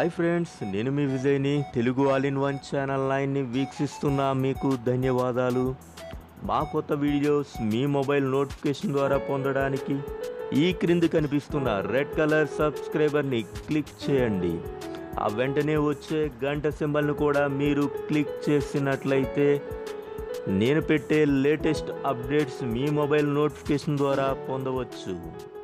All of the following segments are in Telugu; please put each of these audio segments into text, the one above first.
హాయ్ ఫ్రెండ్స్ నేను మీ విజయ్ని Telugu all in one channel నైన్ని వీక్షిస్తున్న మీకు ధన్యవాదాలు మా కొత్త వీడియోస్ మీ మొబైల్ నోటిఫికేషన్ ద్వారా పొందడానికి ఈ క్రింది కనిపిస్తున్న రెడ్ కలర్ సబ్స్క్రైబర్ని క్లిక్ చేయండి ఆ వెంటనే వచ్చే గంట సింబల్ను కూడా మీరు క్లిక్ చేసినట్లయితే నేను పెట్టే లేటెస్ట్ అప్డేట్స్ మీ మొబైల్ నోటిఫికేషన్ ద్వారా పొందవచ్చు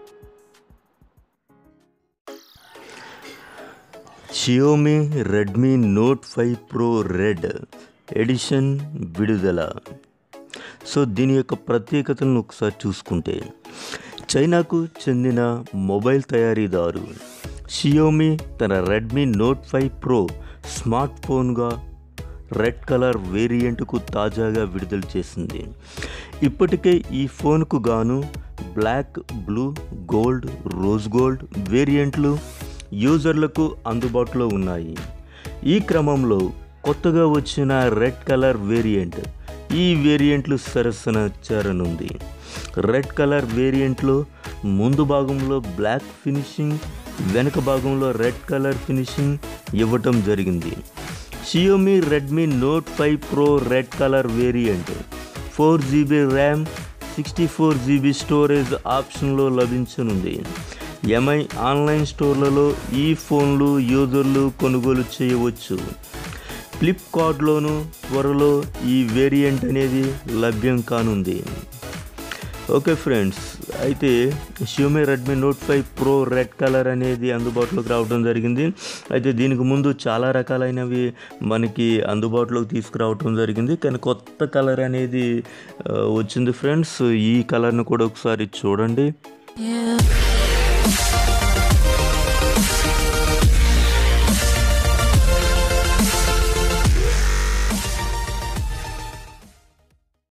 Xiaomi Redmi Note five Pro red edition విడుదల సో దీని యొక్క ప్రత్యేకతలను ఒకసారి చూసుకుంటే చైనాకు చెందిన మొబైల్ తయారీదారు షియోమి తన Redmi Note five Pro smart ఫోన్గా రెడ్ కలర్ వేరియంట్కు తాజాగా విడుదల చేసింది ఇప్పటికే ఈ ఫోన్కు గాను black blue gold rose gold వేరియంట్లు యూజర్లకు అందుబాటులో ఉన్నాయి ఈ క్రమంలో కొత్తగా వచ్చిన రెడ్ కలర్ వేరియంట్ ఈ వేరియంట్లు సరసన చేరనుంది రెడ్ కలర్ వేరియంట్లో ముందు భాగంలో బ్లాక్ ఫినిషింగ్ వెనుక భాగంలో రెడ్ కలర్ ఫినిషింగ్ ఇవ్వటం జరిగింది Xiaomi Redmi Note five Pro red colour variant four GB RAM sixty four GB storage ఆప్షన్లో లభించనుంది ఎంఐ ఆన్లైన్ స్టోర్లలో ఈ ఫోన్లు యూజర్లు కొనుగోలు చేయవచ్చు ఫ్లిప్కార్ట్లోనూ త్వరలో ఈ వేరియంట్ అనేది లభ్యం కానుంది ఓకే ఫ్రెండ్స్ అయితే Xiaomi Redmi Note five Pro red colour అనేది అందుబాటులోకి రావడం జరిగింది అయితే దీనికి ముందు చాలా రకాలైనవి మనకి అందుబాటులోకి తీసుకురావడం జరిగింది కానీ కొత్త కలర్ అనేది ఆ, వచ్చింది ఫ్రెండ్స్ ఈ కలర్ను కూడా ఒకసారి చూడండి Yeah.